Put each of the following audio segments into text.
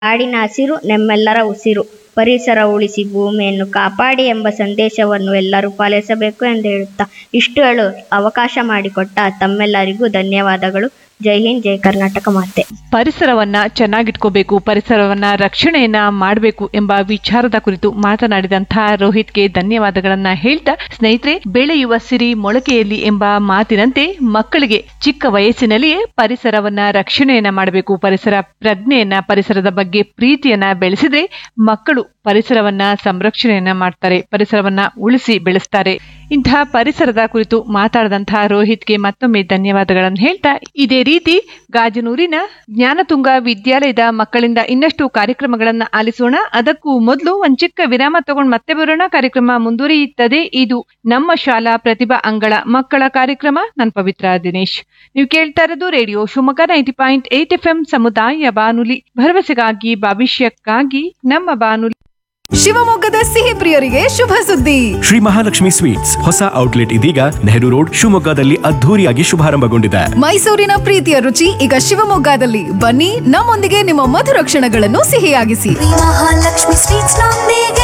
ಕಾಡಿನ ಹಸಿರು ನಮ್ಮೆಲ್ಲರ ಉಸಿರು ಪರಿಸರ ಉಳಿಸಿ ಭೂಮಿಯನ್ನು ಕಾಪಾಡಿ ಎಂಬ ಸಂದೇಶವನ್ನು ಎಲ್ಲರೂ ಪಾಲಿಸಬೇಕು ಎಂದು ಹೇಳುತ್ತಾ ಇಷ್ಟು ಹೇಳು ಅವಕಾಶ ಮಾಡಿಕೊಟ್ಟ ತಮ್ಮೆಲ್ಲರಿಗೂ ಧನ್ಯವಾದಗಳು ಜೈ ಹಿಂದ್ ಜೈ ಕರ್ನಾಟಕ ಮಾತೆ ಪರಿಸರವನ್ನ ಚೆನ್ನಾಗಿಟ್ಕೋಬೇಕು ಪರಿಸರವನ್ನ ರಕ್ಷಣೆಯನ್ನ ಮಾಡಬೇಕು ಎಂಬ ವಿಚಾರದ ಕುರಿತು ಮಾತನಾಡಿದಂತಹ ರೋಹಿತ್ಗೆ ಧನ್ಯವಾದಗಳನ್ನ ಹೇಳ್ತಾ ಸ್ನೇಹಿತರೆ ಬೆಳೆಯುವ ಸಿರಿ ಮೊಳಕೆಯಲ್ಲಿ ಎಂಬ ಮಾತಿನಂತೆ ಮಕ್ಕಳಿಗೆ ಚಿಕ್ಕ ವಯಸ್ಸಿನಲ್ಲಿಯೇ ಪರಿಸರವನ್ನ ರಕ್ಷಣೆಯನ್ನ ಮಾಡಬೇಕು ಪರಿಸರ ಪ್ರಜ್ಞೆಯನ್ನ ಪರಿಸರದ ಬಗ್ಗೆ ಪ್ರೀತಿಯನ್ನ ಬೆಳೆಸಿದ್ರೆ ಮಕ್ಕಳು ಪರಿಸರವನ್ನ ಸಂರಕ್ಷಣೆಯನ್ನ ಮಾಡ್ತಾರೆ ಪರಿಸರವನ್ನ ಉಳಿಸಿ ಬೆಳೆಸ್ತಾರೆ ಇಂತಹ ಪರಿಸರದ ಕುರಿತು ಮಾತಾಡಿದಂತಹ ರೋಹಿತ್ಗೆ ಮತ್ತೊಮ್ಮೆ ಧನ್ಯವಾದಗಳನ್ನು ಹೇಳ್ತಾ ಇದೇ ರೀತಿ ಗಾಜನೂರಿನ ಜ್ಞಾನತುಂಗ ವಿದ್ಯಾಲಯದ ಮಕ್ಕಳಿಂದ ಇನ್ನಷ್ಟು ಕಾರ್ಯಕ್ರಮಗಳನ್ನ ಆಲಿಸೋಣ ಅದಕ್ಕೂ ಮೊದಲು ಒಂದ್ ಚಿಕ್ಕ ವಿರಾಮ ತಗೊಂಡು ಮತ್ತೆ ಬರೋಣ ಕಾರ್ಯಕ್ರಮ ಮುಂದುವರಿಯುತ್ತದೆ ಇದು ನಮ್ಮ ಶಾಲಾ ಪ್ರತಿಭಾ ಅಂಗಳ ಮಕ್ಕಳ ಕಾರ್ಯಕ್ರಮ ನನ್ ಪವಿತ್ರ ದಿನೇಶ್ ನೀವು ಕೇಳ್ತಾ ಇರೋದು radio Shivamogga ninety point eight F M ಸಮುದಾಯ ಬಾನುಲಿ ಭರವಸೆಗಾಗಿ ಭವಿಷ್ಯಕ್ಕಾಗಿ ನಮ್ಮ ಬಾನುಲಿ ಶಿವಮೊಗ್ಗದ ಸಿಹಿ ಪ್ರಿಯರಿಗೆ ಶುಭ ಸುದ್ದಿ ಶ್ರೀ ಮಹಾಲಕ್ಷ್ಮಿ ಸ್ವೀಟ್ಸ್ ಹೊಸ ಔಟ್ಲೆಟ್ ಇದೀಗ ನೆಹರು ರೋಡ್ ಶಿವಮೊಗ್ಗದಲ್ಲಿ ಅದ್ಧೂರಿಯಾಗಿ ಶುಭಾರಂಭಗೊಂಡಿದೆ ಮೈಸೂರಿನ ಪ್ರೀತಿಯ ರುಚಿ ಈಗ ಶಿವಮೊಗ್ಗದಲ್ಲಿ ಬನ್ನಿ ನಮ್ಮೊಂದಿಗೆ ನಿಮ್ಮ ಮಧುರ ಕ್ಷಣಗಳನ್ನು ಸಿಹಿಯಾಗಿಸಿ ಮಹಾಲಕ್ಷ್ಮಿ ಸ್ವೀಟ್ಸ್ ನೊಂದಿಗೆ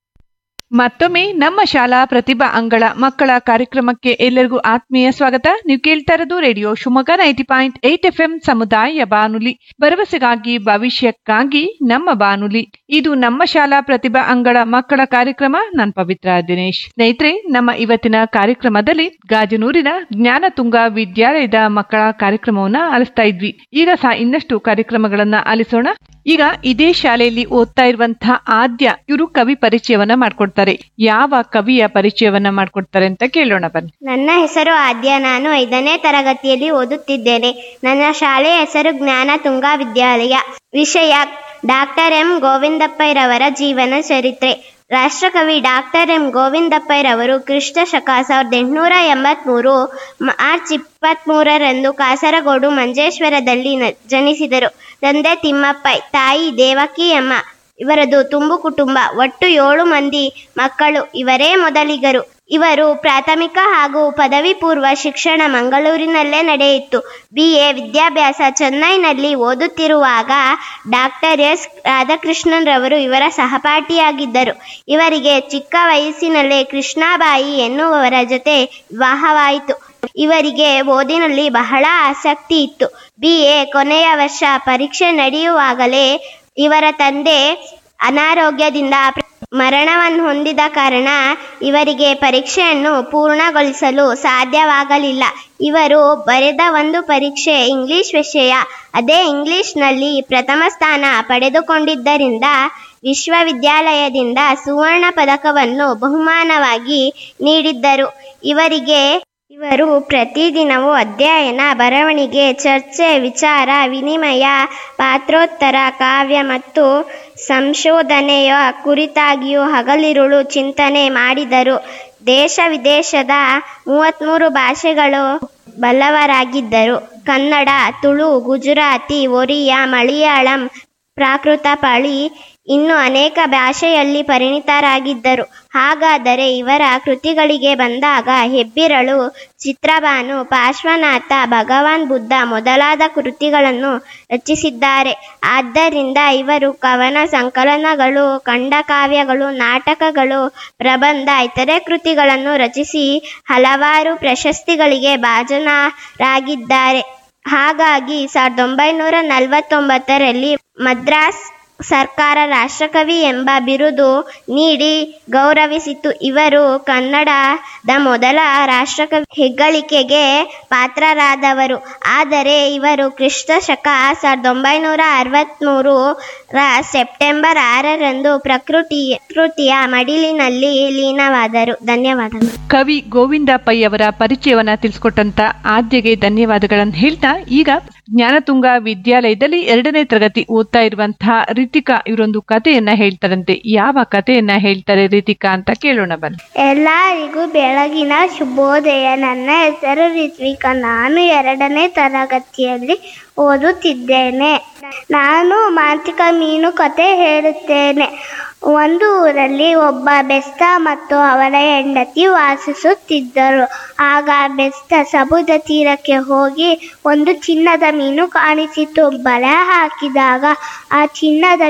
ಮತ್ತೊಮ್ಮೆ ನಮ್ಮ ಶಾಲಾ ಪ್ರತಿಭಾ ಅಂಗಳ ಮಕ್ಕಳ ಕಾರ್ಯಕ್ರಮಕ್ಕೆ ಎಲ್ಲರಿಗೂ ಆತ್ಮೀಯ ಸ್ವಾಗತ ನೀವು ಕೇಳ್ತಾ ಇರೋದು radio Shivamogga ninety point eight F M ಸಮುದಾಯ ಬಾನುಲಿ ಭರವಸೆಗಾಗಿ ಭವಿಷ್ಯಕ್ಕಾಗಿ ನಮ್ಮ ಬಾನುಲಿ ಇದು ನಮ್ಮ ಶಾಲಾ ಪ್ರತಿಭಾ ಅಂಗಳ ಮಕ್ಕಳ ಕಾರ್ಯಕ್ರಮ ನಾನ್ ಪವಿತ್ರ ದಿನೇಶ್ ಸ್ನೇಹಿತರೆ ನಮ್ಮ ಇವತ್ತಿನ ಕಾರ್ಯಕ್ರಮದಲ್ಲಿ ಗಾಜನೂರಿನ ಜ್ಞಾನತುಂಗ ವಿದ್ಯಾಲಯದ ಮಕ್ಕಳ ಕಾರ್ಯಕ್ರಮವನ್ನ ಆಲಿಸ್ತಾ ಇದ್ವಿ ಈಗ ಸಹ ಇನ್ನಷ್ಟು ಕಾರ್ಯಕ್ರಮಗಳನ್ನ ಆಲಿಸೋಣ ಈಗ ಇದೇ ಶಾಲೆಯಲ್ಲಿ ಓದ್ತಾ ಇರುವಂತಹ ಆದ್ಯ ಇವರು ಕವಿ ಪರಿಚಯವನ್ನ ಮಾಡ್ಕೊಡ್ತಾರೆ ಯಾವ ಕವಿಯ ಪರಿಚಯವನ್ನ ಮಾಡ್ಕೊಡ್ತಾರೆ ಅಂತ ಕೇಳೋಣ ಬನ್ನಿ ನನ್ನ ಹೆಸರು ಆದ್ಯ ನಾನು ಐದನೇ ತರಗತಿಯಲ್ಲಿ ಓದುತ್ತಿದ್ದೇನೆ ನನ್ನ ಶಾಲೆಯ ಹೆಸರು ಜ್ಞಾನ ತುಂಗ ವಿದ್ಯಾಲಯ ವಿಷಯ ಡಾಕ್ಟರ್ ಎಂ ಗೋವಿಂದಪ್ಪಯ್ಯರವರ ಜೀವನ ಚರಿತ್ರೆ ರಾಷ್ಟ್ರಕವಿ ಡಾಕ್ಟರ್ ಎಂ ಗೋವಿಂದಪ್ಪಯ್ಯರವರು ಕ್ರಿಸ್ತ ಶಕ ಸಾವಿರದ ಎಂಟುನೂರ ಎಂಬತ್ಮೂರು ಮಾರ್ಚ್ ಇಪ್ಪತ್ತ್ಮೂರರಂದು ಕಾಸರಗೋಡು ಮಂಜೇಶ್ವರದಲ್ಲಿ ನ- ಜನಿಸಿದರು ತಂದೆ ತಿಮ್ಮಪ್ಪಯ್ ತಾಯಿ ದೇವಕಿಯಮ್ಮ ಇವರದು ತುಂಬು ಕುಟುಂಬ ಒಟ್ಟು ಏಳು ಮಂದಿ ಮಕ್ಕಳು ಇವರೇ ಮೊದಲಿಗರು ಇವರು ಪ್ರಾಥಮಿಕ ಹಾಗೂ ಪದವಿ ಪೂರ್ವ ಶಿಕ್ಷಣ ಮಂಗಳೂರಿನಲ್ಲೇ ನಡೆಯಿತು ಬಿ ಎ ವಿದ್ಯಾಭ್ಯಾಸ ಚೆನ್ನೈನಲ್ಲಿ ಓದುತ್ತಿರುವಾಗ ಡಾಕ್ಟರ್ ಎಸ್ ರಾಧಾಕೃಷ್ಣನ್ ರವರು ಇವರ ಸಹಪಾಠಿಯಾಗಿದ್ದರು ಇವರಿಗೆ ಚಿಕ್ಕ ವಯಸ್ಸಿನಲ್ಲೇ ಕೃಷ್ಣಾಬಾಯಿ ಎನ್ನುವವರ ಜೊತೆ ವಿವಾಹವಾಯಿತು ಇವರಿಗೆ ಓದಿನಲ್ಲಿ ಬಹಳ ಆಸಕ್ತಿ ಇತ್ತು ಬಿ ಎ ಕೊನೆಯ ವರ್ಷ ಪರೀಕ್ಷೆ ನಡೆಯುವಾಗಲೇ ಇವರ ತಂದೆ ಅನಾರೋಗ್ಯದಿಂದ ಪ್ರ- ಮರಣವನ್ನು ಹೊಂದಿದ ಕಾರಣ ಇವರಿಗೆ ಪರೀಕ್ಷೆಯನ್ನು ಪೂರ್ಣಗೊಳಿಸಲು ಸಾಧ್ಯವಾಗಲಿಲ್ಲ ಇವರು ಬರೆದ ಒಂದು ಪರೀಕ್ಷೆ ಇಂಗ್ಲಿಷ್ ವಿಷಯ ಅದೇ ಇಂಗ್ಲಿಷ್ನಲ್ಲಿ ಪ್ರಥಮ ಸ್ಥಾನ ಪಡೆದುಕೊಂಡಿದ್ದರಿಂದ ವಿಶ್ವವಿದ್ಯಾಲಯದಿಂದ ಸುವರ್ಣ ಪದಕವನ್ನು ಬಹುಮಾನವಾಗಿ ನೀಡಿದ್ದರು ಇವರಿಗೆ ಇವರು ಪ್ರತಿದಿನವೂ ಅಧ್ಯಯನ ಬರವಣಿಗೆ ಚರ್ಚೆ ವಿಚಾರ ವಿನಿಮಯ ಪಾತ್ರೋತ್ತರ ಕಾವ್ಯ ಮತ್ತು ಸಂಶೋಧನೆಯ ಕುರಿತಾಗಿಯೂ ಹಗಲಿರುಳು ಚಿಂತನೆ ಮಾಡಿದರು ದೇಶ ವಿದೇಶದ ಮೂವತ್ತ್ಮೂರು ಭಾಷೆಗಳು ಬಲ್ಲವರಾಗಿದ್ದರು ಕನ್ನಡ ತುಳು ಗುಜರಾತಿ ಒರಿಯಾ ಮಲಯಾಳಂ ಪ್ರಾಕೃತ ಪಳಿ ಇನ್ನು ಅನೇಕ ಭಾಷೆಯಲ್ಲಿ ಪರಿಣಿತರಾಗಿದ್ದರು ಹಾಗಾದರೆ ಇವರ ಕೃತಿಗಳಿಗೆ ಬಂದಾಗ ಹೆಬ್ಬಿರಳು ಚಿತ್ರಭಾನು ಪಾರ್ಶ್ವನಾಥ ಭಗವಾನ್ ಬುದ್ಧ ಮೊದಲಾದ ಕೃತಿಗಳನ್ನು ರಚಿಸಿದ್ದಾರೆ ಆದ್ದರಿಂದ ಇವರು ಕವನ ಸಂಕಲನಗಳು ಖಂಡಕಾವ್ಯಗಳು ನಾಟಕಗಳು ಪ್ರಬಂಧ ಇತರೆ ಕೃತಿಗಳನ್ನು ರಚಿಸಿ ಹಲವಾರು ಪ್ರಶಸ್ತಿಗಳಿಗೆ ಭಾಜನರಾಗಿದ್ದಾರೆ ಹಾಗಾಗಿ ಸಾವಿರದ ಒಂಬೈನೂರ ನಲವತ್ತೊಂಬತ್ತರಲ್ಲಿ ಮದ್ರಾಸ್ ಸರ್ಕಾರ ರಾಷ್ಟ್ರಕವಿ ಎಂಬ ಬಿರುದು ನೀಡಿ ಗೌರವಿಸಿತು ಇವರು ಕನ್ನಡದ ಮೊದಲ ರಾಷ್ಟ್ರಕವಿ ಹೆಗ್ಗಳಿಕೆಗೆ ಪಾತ್ರರಾದವರು ಆದರೆ ಇವರು ಕ್ರಿಸ್ತ ಶಕ ಸಾವಿರದ ಒಂಬೈನೂರ ಅರವತ್ತ್ಮೂರು ರ ಸೆಪ್ಟೆಂಬರ್ ಆರರಂದು ಪ್ರಕೃತಿ ಪ್ರಕೃತಿಯ ಮಡಿಲಿನಲ್ಲಿ ಲೀನವಾದರು ಧನ್ಯವಾದಗಳು ಕವಿ ಗೋವಿಂದ ಪೈ ಅವರ ಪರಿಚಯವನ್ನ ತಿಳಿಸ್ಕೊಟ್ಟಂತ ಆದ್ಯಗೆ ಧನ್ಯವಾದಗಳನ್ನು ಹೇಳ್ತಾ ಈಗ ಜ್ಞಾನತುಂಗ ವಿದ್ಯಾಲಯದಲ್ಲಿ ಎರಡನೇ ತರಗತಿ ಓದ್ತಾ ಇರುವಂತಹ ರಿತಿಕಾ ಇವರೊಂದು ಕಥೆಯನ್ನ ಹೇಳ್ತಾರಂತೆ ಯಾವ ಕಥೆಯನ್ನ ಹೇಳ್ತಾರೆ ರಿತಿಕಾ ಅಂತ ಕೇಳೋಣ ಬನ್ನಿ ಎಲ್ಲರಿಗೂ ಬೆಳಗಿನ ಶುಭೋದಯ ನನ್ನ ಹೆಸರು ರಿತ್ವಿಕಾ ನಾನು ಎರಡನೇ ತರಗತಿಯಲ್ಲಿ ಓದುತ್ತಿದ್ದೇನೆ ನಾನು ಮಾಂತ್ರಿಕ ಮೀನು ಕತೆ ಹೇಳುತ್ತೇನೆ ಒಂದು ಊರಲ್ಲಿ ಒಬ್ಬ ಬೆಸ್ತ ಮತ್ತು ಅವರ ಹೆಂಡತಿ ವಾಸಿಸುತ್ತಿದ್ದರು ಆಗ ಬೆಸ್ತ ಸಮುದ್ರ ತೀರಕ್ಕೆ ಹೋಗಿ ಒಂದು ಚಿನ್ನದ ಮೀನು ಕಾಣಿಸಿತು ಬಲೆ ಹಾಕಿದಾಗ ಆ ಚಿನ್ನದ